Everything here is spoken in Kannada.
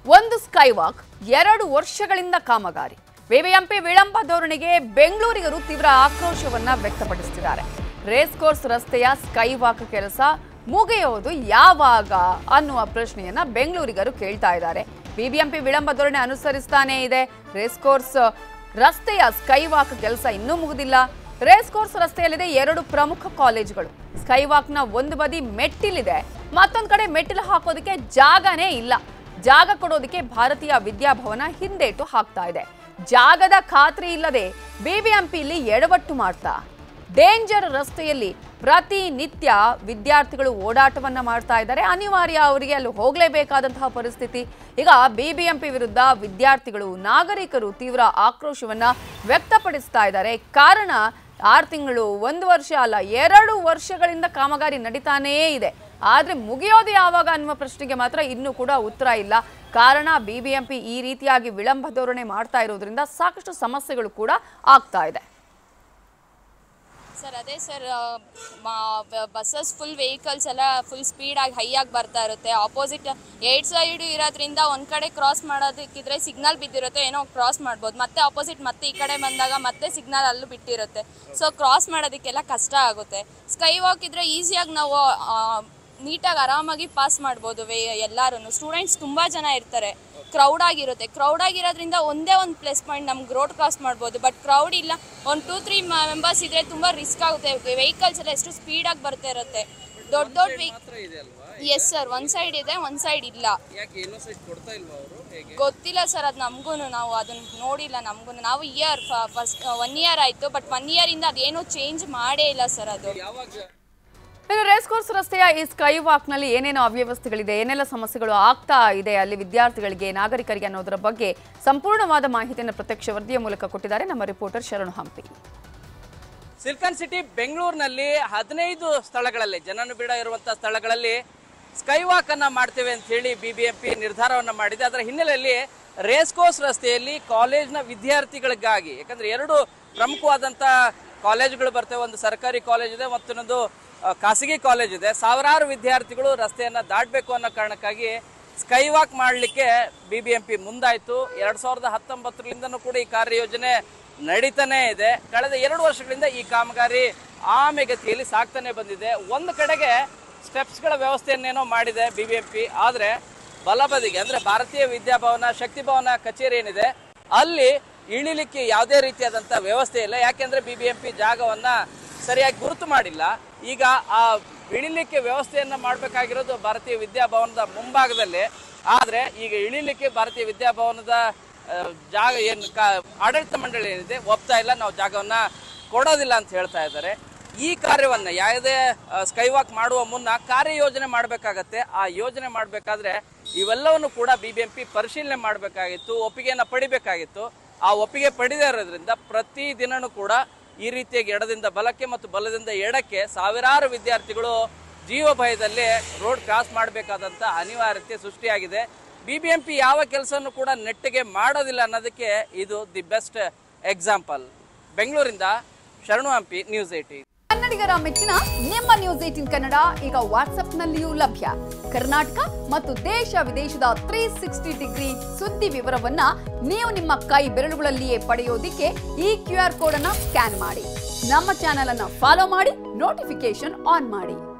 ಒಂದು ಸ್ಕೈ ವಾಕ್ ಎರಡು ವರ್ಷಗಳಿಂದ ಕಾಮಗಾರಿ ಬಿಬಿಎಂಪಿ ವಿಳಂಬ ಧೋರಣೆಗೆ ಬೆಂಗಳೂರಿಗರು ತೀವ್ರ ಆಕ್ರೋಶವನ್ನ ವ್ಯಕ್ತಪಡಿಸುತ್ತಿದ್ದಾರೆ ರೇಸ್ ಕೋರ್ಸ್ ರಸ್ತೆಯ ಸ್ಕೈ ವಾಕ್ ಕೆಲಸ ಮುಗಿಯೋದು ಯಾವಾಗ ಅನ್ನುವ ಪ್ರಶ್ನೆಯನ್ನ ಬೆಂಗಳೂರಿಗರು ಕೇಳ್ತಾ ಇದ್ದಾರೆ ಬಿಬಿಎಂಪಿ ವಿಳಂಬ ಧೋರಣೆ ಅನುಸರಿಸ್ತಾನೇ ಇದೆ ರೇಸ್ ಕೋರ್ಸ್ ರಸ್ತೆಯ ಸ್ಕೈ ವಾಕ್ ಕೆಲಸ ಇನ್ನೂ ಮುಗಿದಿಲ್ಲ ರೇಸ್ ಕೋರ್ಸ್ ರಸ್ತೆಯಲ್ಲಿದೆ ಎರಡು ಪ್ರಮುಖ ಕಾಲೇಜುಗಳು ಸ್ಕೈ ವಾಕ್ನ ಒಂದು ಬದಿ ಮೆಟ್ಟಿಲಿದೆ ಮತ್ತೊಂದು ಕಡೆ ಮೆಟ್ಟಿಲು ಹಾಕೋದಕ್ಕೆ ಜಾಗನೇ ಇಲ್ಲ ಜಾಗ ಕೊಡೋದಕ್ಕೆ ಭಾರತೀಯ ವಿದ್ಯಾಭವನ ಹಿಂದೇಟು ಹಾಕ್ತಾ ಇದೆ ಜಾಗದ ಖಾತ್ರಿ ಇಲ್ಲದೆ ಬಿಬಿಎಂಪಿಲಿ ಎಡವಟ್ಟು ಮಾಡ್ತಾ ಡೇಂಜರ್ ರಸ್ತೆಯಲ್ಲಿ ಪ್ರತಿನಿತ್ಯ ವಿದ್ಯಾರ್ಥಿಗಳು ಓಡಾಟವನ್ನ ಮಾಡ್ತಾ ಇದ್ದಾರೆ ಅನಿವಾರ್ಯ ಅವರಿಗೆ ಅಲ್ಲಿ ಹೋಗಲೇಬೇಕಾದಂತಹ ಪರಿಸ್ಥಿತಿ ಈಗ ಬಿಬಿಎಂಪಿ ವಿರುದ್ಧ ವಿದ್ಯಾರ್ಥಿಗಳು ನಾಗರಿಕರು ತೀವ್ರ ಆಕ್ರೋಶವನ್ನ ವ್ಯಕ್ತಪಡಿಸ್ತಾ ಇದ್ದಾರೆ ಕಾರಣ ಆರು ತಿಂಗಳು ಒಂದು ವರ್ಷ ಅಲ್ಲ ಎರಡು ವರ್ಷಗಳಿಂದ ಕಾಮಗಾರಿ ನಡೀತಾನೇ ಇದೆ ಆದ್ರೆ ಮುಗಿಯೋದು ಯಾವಾಗ ಅನ್ನುವ ಪ್ರಶ್ನೆಗೆ ಮಾತ್ರ ಇನ್ನೂ ಕೂಡ ಉತ್ತರ ಇಲ್ಲ ಕಾರಣ ಬಿಬಿಎಂಪಿ ಈ ರೀತಿಯಾಗಿ ವಿಳಂಬ ಧೋರಣೆ ಮಾಡ್ತಾ ಇರೋದ್ರಿಂದ ಸಾಕಷ್ಟು ಸಮಸ್ಯೆಗಳು ಕೂಡ ಆಗ್ತಾ ಇದೆ ಸರ್ ಅದೇ ಸರ್ ಬಸ್ಸಸ್ ಫುಲ್ ವೆಹಿಕಲ್ಸ್ ಎಲ್ಲ ಫುಲ್ ಸ್ಪೀಡಾಗಿ ಹೈ ಆಗಿ ಬರ್ತಾ ಇರುತ್ತೆ ಆಪೋಸಿಟ್ ಏಟ್ ಸೈಡ್ ಇರೋದ್ರಿಂದ ಒಂದು ಕಡೆ ಕ್ರಾಸ್ ಮಾಡೋದಕ್ಕಿದ್ರೆ ಸಿಗ್ನಲ್ ಬಿದ್ದಿರುತ್ತೆ ಏನೋ ಕ್ರಾಸ್ ಮಾಡ್ಬೋದು ಮತ್ತೆ ಆಪೋಸಿಟ್ ಮತ್ತೆ ಈ ಕಡೆ ಬಂದಾಗ ಮತ್ತೆ ಸಿಗ್ನಲ್ ಅಲ್ಲೂ ಬಿಟ್ಟಿರುತ್ತೆ ಸೊ ಕ್ರಾಸ್ ಮಾಡೋದಕ್ಕೆಲ್ಲ ಕಷ್ಟ ಆಗುತ್ತೆ ಸ್ಕೈ ವಾಕ್ ಇದ್ರೆ ಈಸಿಯಾಗಿ ನಾವು ನೀಟಾಗಿ ಆರಾಮಾಗಿ ಪಾಸ್ ಮಾಡ್ಬೋದು ವೇ ಎಲ್ಲರೂ ಸ್ಟೂಡೆಂಟ್ಸ್ ತುಂಬ ಜನ ಇರ್ತಾರೆ ಕ್ರೌಡ್ ಆಗಿರುತ್ತೆ ಕ್ರೌಡ್ ಆಗಿರೋದ್ರಿಂದ ಒಂದೇ ಒಂದು ಪ್ಲಸ್ ಪಾಯಿಂಟ್ ನಮ್ಗೆ ರೋಡ್ ಕ್ರಾಸ್ ಮಾಡ್ಬೋದು ಬಟ್ ಕ್ರೌಡ್ ಇಲ್ಲ ಒಂದು ಟೂ ತ್ರೀ ಮೆಂಬರ್ಸ್ ಇದ್ರೆ ತುಂಬ ರಿಸ್ಕ್ ಆಗುತ್ತೆ ವೆಹಿಕಲ್ಸ್ ಎಲ್ಲ ಎಷ್ಟು ಸ್ಪೀಡಾಗಿ ಬರ್ತಾ ಇರುತ್ತೆ ದೊಡ್ಡ ದೊಡ್ಡ ವೆಹಿಕ್ ಮಾತ್ರ ಇದೆ ಅಲ್ವಾ ಎಸ್ ಸರ್ ಒಂದು ಸೈಡ್ ಇದೆ ಒಂದು ಸೈಡ್ ಇಲ್ಲ ಯಾಕೆ ಇನ್ನೂ ಸೈಡ್ ಕೊಡ್ತಾ ಇಲ್ವಾ ಅವರು ಹೇಗೆ ಗೊತ್ತಿಲ್ಲ ಸರ್ ಅದು ನಮಗೂ ನಾವು ಅದನ್ನ ನೋಡಿಲ್ಲ ನಮಗೂ ನಾವು ಇಯರ್ ಫಸ್ಟ್ ಒನ್ ಇಯರ್ ಆಯಿತು ಬಟ್ ಒನ್ ಇಯರಿಂದ ಅದೇನೂ ಚೇಂಜ್ ಮಾಡೇ ಇಲ್ಲ ಸರ್ ಅದು ಯಾವಾಗ ಇನ್ನು ರೇಸ್ ಕೋರ್ಸ್ ರಸ್ತೆಯ ಈ ಸ್ಕೈ ವಾಕ್ನಲ್ಲಿ ಏನೇನು ಅವ್ಯವಸ್ಥೆಗಳಿದೆ ಏನೆಲ್ಲ ಸಮಸ್ಯೆಗಳು ಆಗ್ತಾ ಇದೆ ಅಲ್ಲಿ ವಿದ್ಯಾರ್ಥಿಗಳಿಗೆ ನಾಗರಿಕರಿಗೆ ಅನ್ನೋದರ ಬಗ್ಗೆ ಸಂಪೂರ್ಣವಾದ ಮಾಹಿತಿಯನ್ನು ಪ್ರತ್ಯಕ್ಷ ವರದಿಯ ಮೂಲಕ ಕೊಟ್ಟಿದ್ದಾರೆ ನಮ್ಮ ರಿಪೋರ್ಟರ್ ಶರಣು ಹಂಪಿ ಸಿಲ್ಕನ್ ಸಿಟಿ ಬೆಂಗಳೂರಿನಲ್ಲಿ ಹದಿನೈದು ಸ್ಥಳಗಳಲ್ಲಿ ಜನನಿಬಿಡ ಇರುವಂತಹ ಸ್ಥಳಗಳಲ್ಲಿ ಸ್ಕೈ ವಾಕ್ ಅನ್ನ ಮಾಡ್ತೇವೆ ಅಂತ ಹೇಳಿ ಬಿಬಿಎಂಪಿ ನಿರ್ಧಾರವನ್ನ ಮಾಡಿದೆ ಅದರ ಹಿನ್ನೆಲೆಯಲ್ಲಿ ರೇಸ್ ಕೋರ್ಸ್ ರಸ್ತೆಯಲ್ಲಿ ಕಾಲೇಜ್ನ ವಿದ್ಯಾರ್ಥಿಗಳಿಗಾಗಿ ಯಾಕಂದ್ರೆ ಎರಡು ಪ್ರಮುಖವಾದಂತ ಕಾಲೇಜುಗಳು ಬರ್ತವೆ ಒಂದು ಸರ್ಕಾರಿ ಕಾಲೇಜ್ ಇದೆ ಮತ್ತೊಂದು ಆ, ಖಾಸಗಿ ಕಾಲೇಜ್ ಇದೆ ಸಾವಿರಾರು ವಿದ್ಯಾರ್ಥಿಗಳು ರಸ್ತೆಯನ್ನ ದಾಟಬೇಕು ಅನ್ನೋ ಕಾರಣಕ್ಕಾಗಿ ಸ್ಕೈ ವಾಕ್ ಮಾಡಲಿಕ್ಕೆ ಬಿಬಿಎಂಪಿ ಮುಂದಾಯ್ತು ಎರಡ್ ಸಾವಿರದ ಹತ್ತೊಂಬತ್ತರಿಂದನೂ ಕೂಡ ಈ ಕಾರ್ಯಯೋಜನೆ ನಡೀತಾನೆ ಇದೆ ಕಳೆದ ಎರಡು ವರ್ಷಗಳಿಂದ ಈ ಕಾಮಗಾರಿ ಆಮೆಗತಿಯಲ್ಲಿ ಸಾಕ್ತಾನೆ ಬಂದಿದೆ ಒಂದು ಕಡೆಗೆ ಸ್ಟೆಪ್ಸ್ಗಳ ವ್ಯವಸ್ಥೆಯನ್ನೇನೋ ಮಾಡಿದೆ ಬಿಬಿಎಂಪಿ ಆದ್ರೆ ಬಲಬದಿಗೆ ಅಂದ್ರೆ ಭಾರತೀಯ ವಿದ್ಯಾಭವನ ಶಕ್ತಿ ಭವನ ಕಚೇರಿ ಏನಿದೆ ಅಲ್ಲಿ ಇಳಿಲಿಕ್ಕೆ ಯಾವುದೇ ರೀತಿಯಾದಂತ ವ್ಯವಸ್ಥೆ ಇಲ್ಲ ಯಾಕೆಂದ್ರೆ ಬಿಬಿಎಂಪಿ ಜಾಗವನ್ನ ಸರಿಯಾಗಿ ಗುರುತು ಮಾಡಿಲ್ಲ ಈಗ ಆ ಇಳಿಲಿಕ್ಕೆ ವ್ಯವಸ್ಥೆಯನ್ನ ಮಾಡಬೇಕಾಗಿರೋದು ಭಾರತೀಯ ವಿದ್ಯಾಭವನದ ಮುಂಭಾಗದಲ್ಲಿ ಆದ್ರೆ ಈಗ ಇಳಿಲಿಕ್ಕೆ ಭಾರತೀಯ ವಿದ್ಯಾಭವನದ ಆ, ಜಾಗ ಏನು ಕಾ ಆಡಳಿತ ಮಂಡಳಿ ಏನಿದೆ ಒಪ್ತಾ ಇಲ್ಲ ನಾವು ಜಾಗವನ್ನ ಕೊಡೋದಿಲ್ಲ ಅಂತ ಹೇಳ್ತಾ ಇದ್ದಾರೆ ಈ ಕಾರ್ಯವನ್ನ ಯಾವುದೇ ಸ್ಕೈ ವಾಕ್ ಮಾಡುವ ಮುನ್ನ ಕಾರ್ಯಯೋಜನೆ ಮಾಡಬೇಕಾಗತ್ತೆ ಆ ಯೋಜನೆ ಮಾಡಬೇಕಾದ್ರೆ ಇವೆಲ್ಲವನ್ನು ಕೂಡ ಬಿಬಿಎಂಪಿ ಪರಿಶೀಲನೆ ಮಾಡಬೇಕಾಗಿತ್ತು ಒಪ್ಪಿಗೆಯನ್ನ ಪಡಿಬೇಕಾಗಿತ್ತು ಆ ಒಪ್ಪಿಗೆ ಪಡೆದೇ ಇರೋದ್ರಿಂದ ಪ್ರತಿ ದಿನನೂ ಕೂಡ ಈ ರೀತಿಯಾಗಿ ಎಡದಿಂದ ಬಲಕ್ಕೆ ಮತ್ತು ಬಲದಿಂದ ಎಡಕ್ಕೆ ಸಾವಿರಾರು ವಿದ್ಯಾರ್ಥಿಗಳು ಜೀವ ಭಯದಲ್ಲಿ ರೋಡ್ ಕ್ರಾಸ್ ಮಾಡಬೇಕಾದಂತ ಅನಿವಾರ್ಯತೆ ಸೃಷ್ಟಿಯಾಗಿದೆ ಬಿಬಿಎಂಪಿ ಯಾವ ಕೆಲಸವನ್ನು ಕೂಡ ನೆಟ್ಟಿಗೆ ಮಾಡೋದಿಲ್ಲ ಅನ್ನೋದಕ್ಕೆ ಇದು ದಿ ಬೆಸ್ಟ್ ಎಕ್ಸಾಂಪಲ್ ಬೆಂಗಳೂರಿಂದ ಶರಣು ಹಂಪಿ ನ್ಯೂಸ್ ಏಟಿ ಕನ್ನಡಿಗರ ಮೆಚ್ಚಿನ ನಿಮ್ಮ ನ್ಯೂಸ್ ಏಟಿನ್ ಕನ್ನಡ ಈಗ ವಾಟ್ಸ್ಆಪ್ನಲ್ಲಿಯೂ ಲಭ್ಯ ಕರ್ನಾಟಕ ಮತ್ತು ದೇಶ ವಿದೇಶದ ತ್ರೀ ಸಿಕ್ಸ್ಟಿ ಡಿಗ್ರಿ ಸುದ್ದಿ ವಿವರವನ್ನ ನೀವು ನಿಮ್ಮ ಕೈ ಬೆರಳುಗಳಲ್ಲಿಯೇ ಪಡೆಯೋದಿಕ್ಕೆ ಈ ಕ್ಯೂ ಆರ್ ಕೋಡ್ ಅನ್ನ ಸ್ಕ್ಯಾನ್ ಮಾಡಿ ನಮ್ಮ ಚಾನೆಲ್ ಅನ್ನ ಫಾಲೋ ಮಾಡಿ ನೋಟಿಫಿಕೇಶನ್ ಆನ್ ಮಾಡಿ